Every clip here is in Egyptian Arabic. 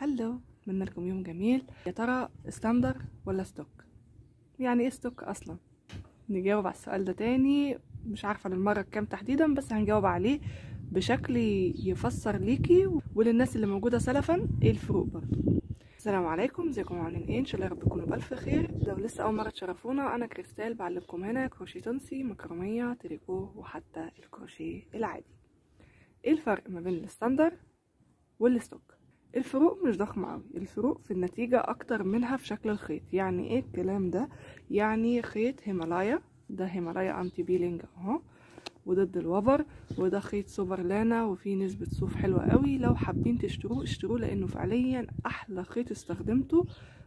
هلو اتمنى لكم يوم جميل يا ترى ستاندر ولا ستوك يعني ايه ستوك اصلا نجاوب على السؤال ده تاني مش عارفه للمره الكام تحديدا بس هنجاوب عليه بشكل يفسر ليكي وللناس اللي موجوده سلفا ايه الفروق برضه السلام عليكم ازيكم عاملين ايه ان شاء الله يا رب تكونوا بالف خير لو لسه اول مره تشرفونا انا كريستال بعلمكم هنا كروشيه تونسي مكرميه تريكو وحتى الكروشيه العادي ايه الفرق ما بين الستاندر والستوك الفروق مش ضخمة أوي الفروق في النتيجة أكتر منها في شكل الخيط يعني ايه الكلام ده يعني خيط هيمالايا ده هيمالايا انتي بيلينج اهو وضد الوبر وده خيط سوبر لانا وفيه نسبة صوف حلوة قوي لو حابين تشتروه اشتروه لانه فعليا احلى خيط استخدمته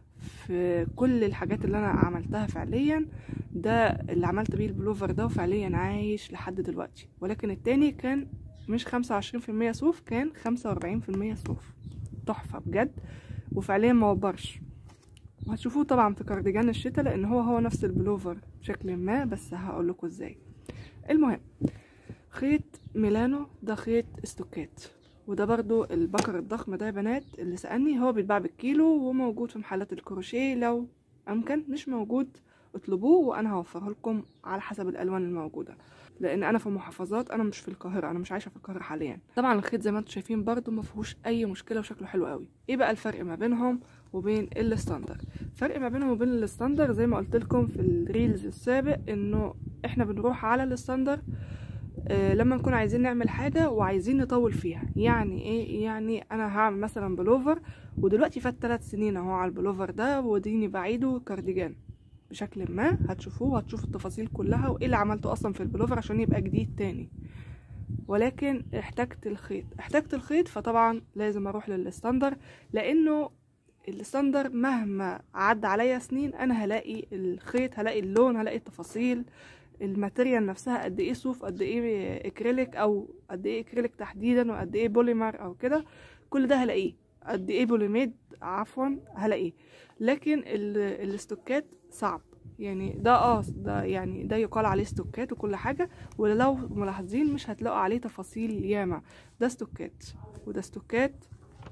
في كل الحاجات اللي انا عملتها فعليا ده اللي عملت بيه البلوفر ده وفعليا عايش لحد دلوقتي ولكن التاني كان مش خمسة وعشرين في المية صوف كان خمسة واربعين في المية صوف تحفة بجد وفعليا ما وبرش وهتشوفوه طبعا في كارديجان الشتا لان هو هو نفس البلوفر بشكل ما بس هقول لكم ازاي المهم خيط ميلانو ده خيط استوكات وده برضو البكر الضخم ده يا بنات اللي سألني هو بيتباع بالكيلو وموجود في محلات الكروشيه لو امكن مش موجود اطلبوه وانا هوفره لكم على حسب الالوان الموجوده لان انا في محافظات انا مش في القاهره انا مش عايشه في القاهره حاليا طبعا الخيط زي ما انتم شايفين برضو ما فيهوش اي مشكله وشكله حلو قوي ايه بقى الفرق ما بينهم وبين الستاندر الفرق ما بينهم وبين الستاندر زي ما قلت لكم في الريلز السابق انه احنا بنروح على الستاندر آه لما نكون عايزين نعمل حاجه وعايزين نطول فيها يعني ايه يعني انا هعمل مثلا بلوفر ودلوقتي فات 3 سنين اهو على البلوفر ده وديني بعيده كارديجان بشكل ما هتشوفوه وهتشوفوا التفاصيل كلها وايه اللي عملته اصلا في البلوفر عشان يبقى جديد تاني ولكن احتجت الخيط احتجت الخيط فطبعا لازم اروح للستاندر لانه الستاندر مهما عدى عليا سنين انا هلاقي الخيط هلاقي اللون هلاقي التفاصيل الماتيريال نفسها قد ايه صوف قد ايه اكريليك او قد ايه اكريليك تحديدا وقد ايه بوليمر او كده كل ده هلاقيه قد ايه بوليميد عفوا هلاقيه لكن الاستوكات صعب يعني ده اه ده يعني ده يقال عليه استوكات وكل حاجة ولو ملاحظين مش هتلاقوا عليه تفاصيل ياما ده استوكات وده استوكات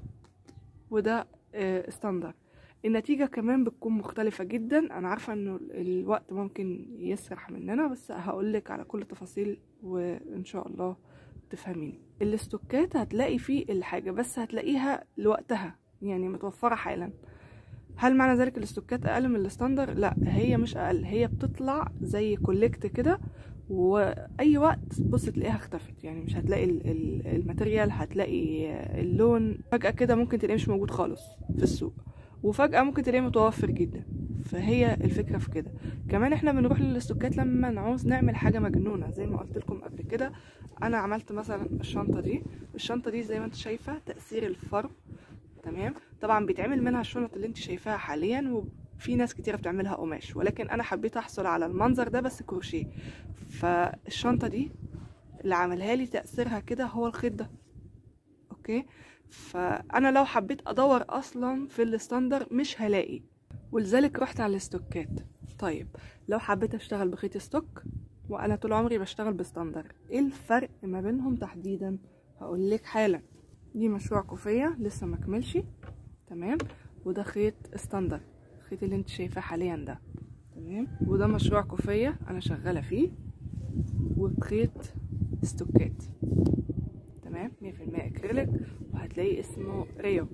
وده آه ستاندر النتيجة كمان بتكون مختلفة جدا انا عارفة انه الوقت ممكن يسرح مننا بس هقولك على كل التفاصيل وان شاء الله تفهميني الاستوكات هتلاقي فيه الحاجة بس هتلاقيها لوقتها يعني متوفرة حالا هل معنى ذلك الاستوكات اقل من الستاندر لا هي مش اقل هي بتطلع زي كوليكت كده واي وقت بص تلاقيها اختفت يعني مش هتلاقي الماتيريال هتلاقي اللون فجأة كده ممكن تلاقيه مش موجود خالص في السوق وفجأة ممكن تلاقيه متوفر جدا فهي الفكرة في كده كمان احنا بنروح للاستوكات لما نعوز نعمل حاجة مجنونة زي ما قلت لكم قبل كده انا عملت مثلا الشنطة دي الشنطة دي زي ما انت شايفة تأثير الفرو تمام طبعا بيتعمل منها الشنط اللي انت شايفاها حاليا وفي ناس كتيره بتعملها قماش ولكن انا حبيت احصل على المنظر ده بس كروشيه فالشنطه دي اللي عملها لي تاثيرها كده هو الخيط ده اوكي فانا لو حبيت ادور اصلا في الستاندر مش هلاقي ولذلك رحت على الاستوكات طيب لو حبيت اشتغل بخيط ستوك وانا طول عمري بشتغل بستاندر ايه الفرق ما بينهم تحديدا هقول لك حالا دي مشروع كوفية لسه مكملش تمام وده خيط ستاندر الخيط اللي انت شايفاه حاليا ده تمام وده مشروع كوفية انا شغالة فيه وخيط استوكات تمام مية في المية اكريليك وهتلاقي اسمه ريو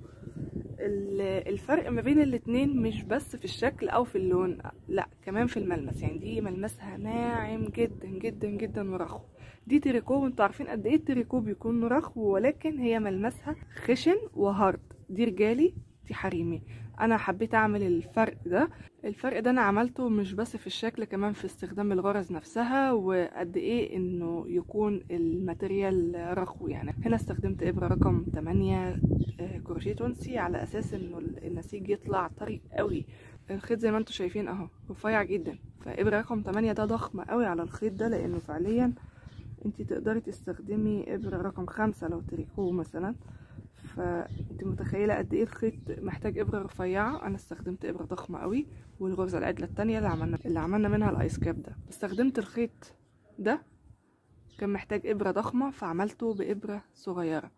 الفرق ما بين الاتنين مش بس في الشكل او في اللون لا كمان في الملمس يعني دي ملمسها ناعم جدا جدا جدا ورخو دي تريكو وانتوا عارفين قد ايه التريكو بيكون رخو ولكن هي ملمسها خشن وهارد دي رجالي دي حريمي انا حبيت اعمل الفرق ده الفرق ده انا عملته مش بس في الشكل كمان في استخدام الغرز نفسها وقد ايه انه يكون الماتيريال رخو يعني هنا استخدمت ابره رقم 8 كروشيه تونسي على اساس انه النسيج يطلع طري قوي الخيط زي ما انتم شايفين اهو رفيع جدا فابره رقم 8 ده ضخم قوي على الخيط ده لانه فعليا انت تقدري تستخدمي ابره رقم خمسة لو تريكو مثلا فانت متخيله قد ايه الخيط محتاج ابره رفيعه انا استخدمت ابره ضخمه قوي والغرزه العدله التانية اللي عملنا اللي عملنا منها الايس كاب ده استخدمت الخيط ده كان محتاج ابره ضخمه فعملته بابره صغيره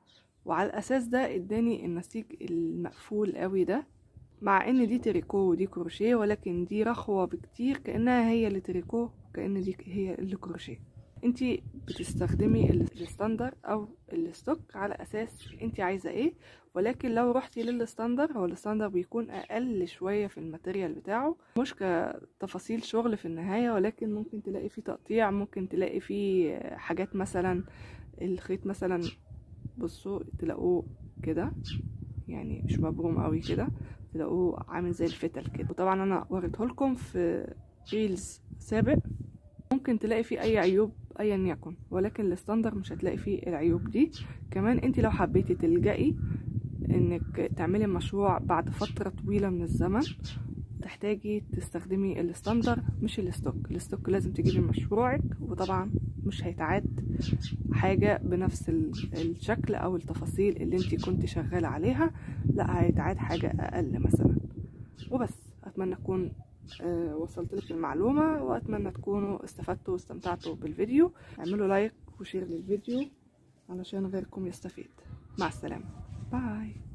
وعلى الاساس ده اداني النسيج المقفول قوي ده مع ان دي تريكو ودي كروشيه ولكن دي رخوة بكتير كأنها هي اللي تريكو وكأن دي هي اللي كروشيه انتي بتستخدمي الستاندر او الستوك على اساس انتي عايزه ايه ولكن لو رحتي للستاندر هو الستاندر بيكون اقل شويه في الماتيريال بتاعه مش كتفاصيل شغل في النهايه ولكن ممكن تلاقي فيه تقطيع ممكن تلاقي فيه حاجات مثلا الخيط مثلا بصوا تلاقوه كده يعني مش مبروم قوي كده تلاقوه عامل زي الفتل كده وطبعا انا وريته لكم في ريلز سابق ممكن تلاقي فيه اي عيوب ايا يكن ولكن الستاندر مش هتلاقي فيه العيوب دي كمان انت لو حبيتي تلجئي انك تعملي مشروع بعد فترة طويلة من الزمن تحتاجي تستخدمي الستاندر مش الستوك الستوك لازم تجيبي مشروعك وطبعا مش هيتعاد حاجة بنفس الشكل او التفاصيل اللي انت كنت شغالة عليها لا هيتعاد حاجة اقل مثلا وبس اتمنى اكون أه وصلت لك المعلومة واتمنى تكونوا استفدتوا واستمتعتوا بالفيديو اعملوا لايك وشير للفيديو علشان غيركم يستفيد مع السلامة باي